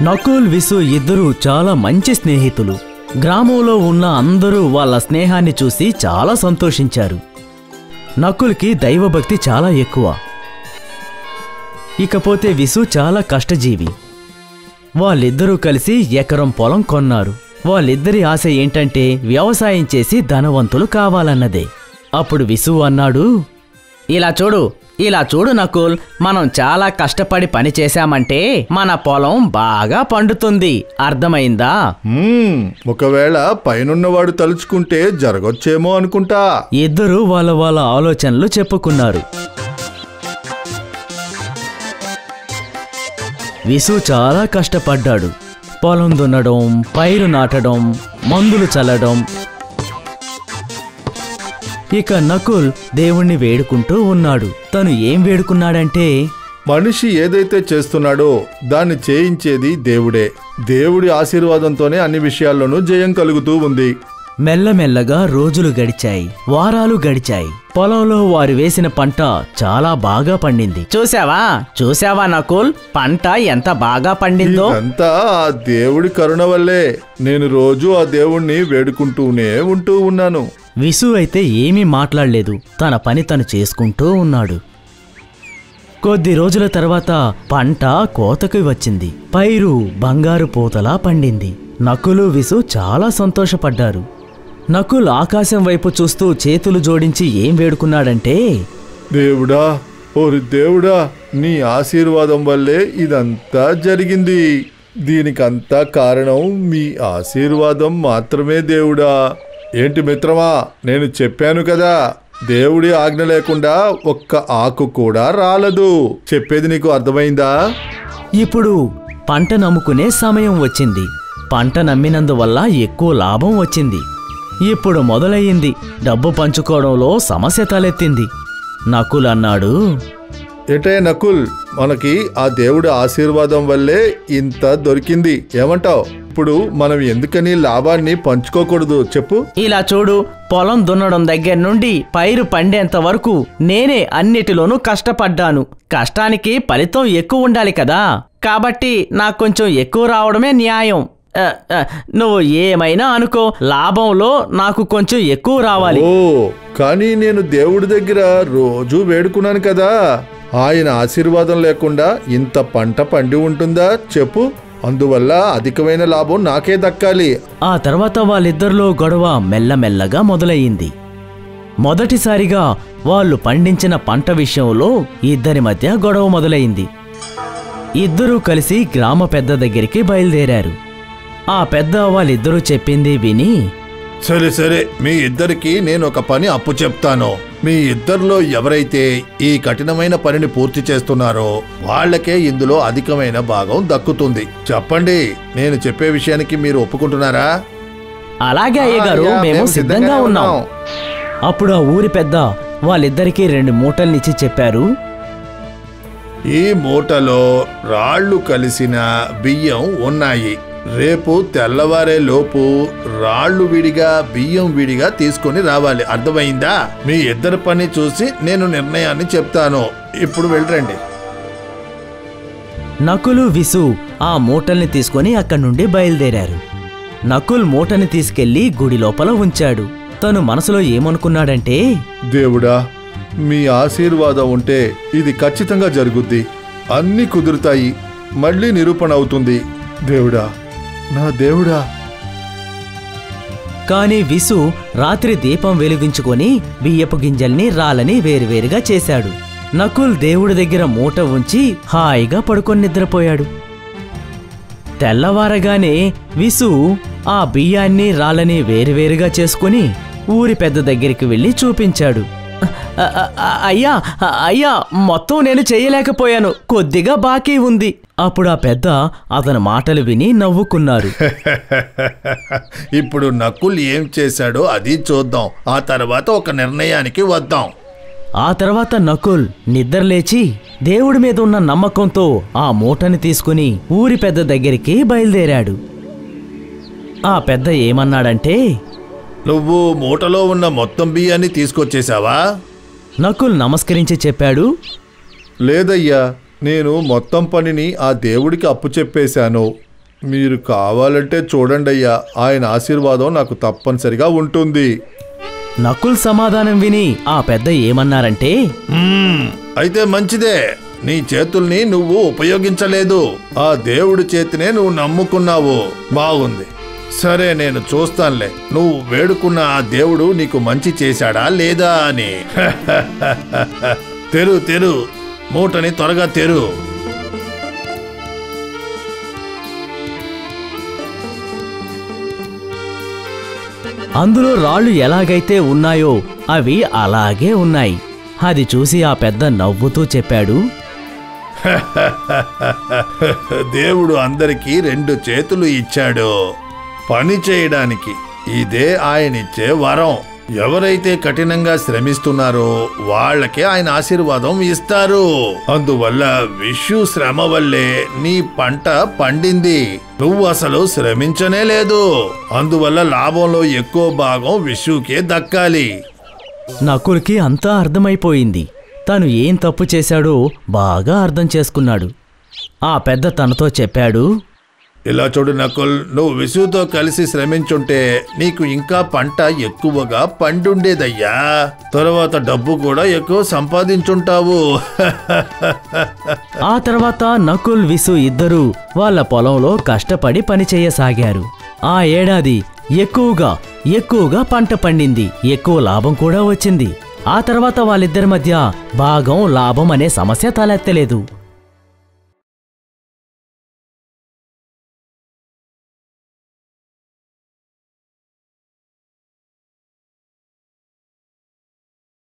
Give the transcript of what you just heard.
నకుల్ విసు ఇద్దరూ చాలా మంచి స్నేహితులు గ్రామంలో ఉన్న అందరూ వాళ్ళ స్నేహాన్ని చూసి చాలా సంతోషించారు నకుల్కి దైవభక్తి చాలా ఎక్కువ ఇకపోతే విసు చాలా కష్టజీవి వాళ్ళిద్దరూ కలిసి ఎకరం పొలం కొన్నారు వాళ్ళిద్దరి ఆశ ఏంటంటే వ్యవసాయం చేసి ధనవంతులు కావాలన్నదే అప్పుడు విసు అన్నాడు ఇలా చూడు ఇలా చూడు నకుల్ మనం చాలా కష్టపడి పని చేశామంటే మన పొలం బాగా పండుతుంది అర్థమైందా మ్మ్, ఒకవేళ పైనున్నవాడు తలుచుకుంటే జరగొచ్చేమో అనుకుంటా ఇద్దరూ వాళ్ళ వాళ్ళ ఆలోచనలు చెప్పుకున్నారు విసు చాలా కష్టపడ్డాడు పొలం దున్నడం పైరు నాటడం మందులు చల్లడం ఇక నకుల్ దేవుణ్ణి వేడుకుంటూ ఉన్నాడు తను ఏం వేడుకున్నాడంటే మనిషి ఏదైతే చేస్తున్నాడో దాన్ని చేయించేది దేవుడే దేవుడి ఆశీర్వాదంతోనే అన్ని విషయాల్లోనూ జయం కలుగుతూ ఉంది మెల్లమెల్లగా రోజులు గడిచాయి వారాలు గడిచాయి పొలంలో వారు వేసిన పంట చాలా బాగా పండింది చూసావా చూసావా నకుల్ పంట ఎంత బాగా పండిందో ఇదంతా ఆ దేవుడి కరుణ వల్లే నేను రోజు ఆ దేవుణ్ణి వేడుకుంటూనే ఉంటూ ఉన్నాను విసు అయితే ఏమీ మాట్లాడలేదు తన పని తను చేసుకుంటూ ఉన్నాడు కొద్ది రోజుల తర్వాత పంట కోతకి వచ్చింది పైరు బంగారు పూతలా పండింది నకులు విసు చాలా సంతోషపడ్డారు నకుల్ ఆకాశం వైపు చూస్తూ చేతులు జోడించి ఏం వేడుకున్నాడంటే దేవుడా ఓరి దేవుడా నీ ఆశీర్వాదం వల్లే ఇదంతా జరిగింది దీనికంతా కారణం మీ ఆశీర్వాదం మాత్రమే దేవుడా ఏంటి మిత్రమా నేను చెప్పాను కదా దేవుడి ఆజ్ఞ లేకుండా ఒక్క ఆకు కూడా రాలదు చెప్పేది నీకు అర్థమైందా ఇప్పుడు పంట నమ్ముకునే సమయం వచ్చింది పంట నమ్మినందువల్ల ఎక్కువ లాభం వచ్చింది ఇప్పుడు మొదలయ్యింది డబ్బు పంచుకోవడంలో సమస్య తలెత్తింది నకుల్ అన్నాడు ఏంటే నకుల్ మనకి ఆ దేవుడి ఆశీర్వాదం వల్లే ఇంత దొరికింది ఏమంటావ్ ఇప్పుడు మనం ఎందుకని లాభాన్ని పంచుకోకూడదు చెప్పు ఇలా చూడు పొలం దున్నడం దగ్గర నుండి పైరు పండేంత వరకు నేనే అన్నిటిలోనూ కష్టపడ్డాను కష్టానికి ఫలితం ఎక్కువ ఉండాలి కదా కాబట్టి నాకు కొంచెం ఎక్కువ రావడమే న్యాయం ఆ, ఆ, నువ్వు ఏమైనా అనుకో లాభంలో నాకు కొంచెం ఎక్కువ రావాలి ఓ కానీ నేను దేవుడి దగ్గర రోజు వేడుకున్నాను కదా ఆయన ఆశీర్వాదం లేకుండా ఇంత పంట పండి ఉంటుందా చెప్పు అందువల్ల అధికమైన లాభం నాకే దక్కాలి ఆ తర్వాత వాళ్ళిద్దరిలో గొడవ మెల్లమెల్లగా మొదలయ్యింది మొదటిసారిగా వాళ్ళు పండించిన పంట విషయంలో ఇద్దరి మధ్య గొడవ మొదలైంది ఇద్దరూ కలిసి గ్రామ పెద్ద దగ్గరికి బయలుదేరారు ఆ పెద్ద వాళ్ళిద్దరూ చెప్పింది విని సరే సరే మీ ఇద్దరికి నేను ఒక పని అప్పు చెప్తాను మీ ఇద్దరిలో ఎవరైతే ఈ కఠినమైన పనిని పూర్తి చేస్తున్నారో వాళ్ళకే ఇందులో అధికమైన భాగం దక్కుతుంది చెప్పండి నేను చెప్పే విషయానికి మీరు ఒప్పుకుంటున్నారా అలాగే అయ్యగారు ఆ, యా, మేము మేము సిద్ధంగా సిద్ధంగానే ఉన్నాం ఉన్నాం. అప్పుడు ఆ ఊరి పెద్ద వాళ్ళిద్దరికీ రెండు మూటల్నిచ్చి చెప్పారు ఈ మూటలో రాళ్ళు కలిసిన బియ్యం ఉన్నాయి రేపు తెల్లవారే లోపు రాళ్ళు విడిగా బియ్యం విడిగా తీసుకొని రావాలి అర్థమైందా మీ ఇద్దరి పని చూసి నేను నిర్ణయాన్ని చెప్తాను ఇప్పుడు వెళ్ళరండి నకులు విసు ఆ మూటల్ని తీసుకొని అక్కడి నుండి బయలుదేరారు నకుల్ మూటని తీసుకెళ్లి గుడి లోపల ఉంచాడు తను మనసులో ఏమనుకున్నాడంటే దేవుడా మీ ఆశీర్వాదం ఉంటే ఇది ఖచ్చితంగా జరుగుద్ది అన్నీ కుదురుతాయి మళ్ళీ నిరూపణ అవుతుంది దేవుడా నా దేవుడా కాని విసు రాత్రి దీపం వెలిగించుకొని బియ్యపు గింజల్ని రాలని వేరువేరుగా చేశాడు నకుల్ దేవుడి దగ్గర మూట ఉంచి హాయిగా పడుకొని నిద్రపోయాడు తెల్లవారగానే విసు ఆ బియ్యాన్ని రాళ్ళని వేరువేరుగా చేసుకుని ఊరి పెద్ద దగ్గరికి వెళ్ళి చూపించాడు "అ- అ- అ- అయ్యా అ- అయ్యా మొత్తం నేను చేయలేకపోయాను కొద్దిగా బాకీ ఉంది అప్పుడు ఆ పెద్ద అతని మాటలు విని నవ్వుకున్నారు ఇప్పుడు నకుల్ ఏం చేశాడో అది చూద్దాం ఆ తర్వాత ఒక నిర్ణయానికి వద్దాం ఆ తర్వాత నకుల్ నిద్రలేచి దేవుడి మీద ఉన్న నమ్మకంతో ఆ మూటని తీసుకుని ఊరి పెద్ద దగ్గరికి బయలుదేరాడు ఆ పెద్ద ఏమన్నాడంటే నువ్వు మూటలో ఉన్న మొత్తం బియ్యాన్ని తీసుకొచ్చేసావా నకుల్ నమస్కరించి చెప్పాడు లేదయ్యా నేను మొత్తం పనిని ఆ దేవుడికి అప్పు చెప్పేశాను మీరు కావాలంటే చూడండి అయ్యా ఆయన ఆశీర్వాదం నాకు తప్పనిసరిగా ఉంటుంది నకుల్ సమాధానం విని ఆ పెద్ద ఏమన్నారంటే మ్మ్, అయితే మంచిదే నీ చేతుల్ని నువ్వు ఉపయోగించలేదు ఆ దేవుడి చేతినే నువ్వు నమ్ముకున్నావు బాగుంది సరే నేను చూస్తానులే నువ్వు వేడుకున్న ఆ దేవుడు నీకు మంచి చేశాడా లేదా అని తెరు తెరు మూటని త్వరగా తెరు అందులో రాళ్ళు ఎలాగైతే ఉన్నాయో అవి అలాగే ఉన్నాయి అది చూసి ఆ పెద్ద నవ్వుతూ చెప్పాడు దేవుడు అందరికీ రెండు చేతులు ఇచ్చాడు పని చేయడానికి ఇదే ఆయన ఇచ్చే వరం ఎవరైతే కఠినంగా శ్రమిస్తున్నారో వాళ్ళకే ఆయన ఆశీర్వాదం ఇస్తారు అందువల్ల విషు శ్రమ వల్లే నీ పంట పండింది నువ్వు అసలు శ్రమించనే లేదు అందువల్ల లాభంలో ఎక్కువ భాగం విషుకే దక్కాలి నకుల్కి అంతా అర్థమైపోయింది తను ఏం తప్పు చేశాడో బాగా అర్థం చేసుకున్నాడు ఆ పెద్ద తనతో చెప్పాడు ఇలా చూడు నకుల్ నువ్వు విసుగుతో కలిసి శ్రమించుంటే నీకు ఇంకా పంట ఎక్కువగా పండుండేదయ్యా తర్వాత డబ్బు కూడా ఎక్కువ సంపాదించుంటావు ఆ తర్వాత నకుల్ విసు ఇద్దరూ వాళ్ళ పొలంలో కష్టపడి పనిచేయసాగారు ఆ ఏడాది ఎక్కువగా ఎక్కువగా పంట పండింది ఎక్కువ లాభం కూడా వచ్చింది ఆ తర్వాత వాళ్ళిద్దరి మధ్య భాగం లాభం అనే సమస్య తలెత్తలేదు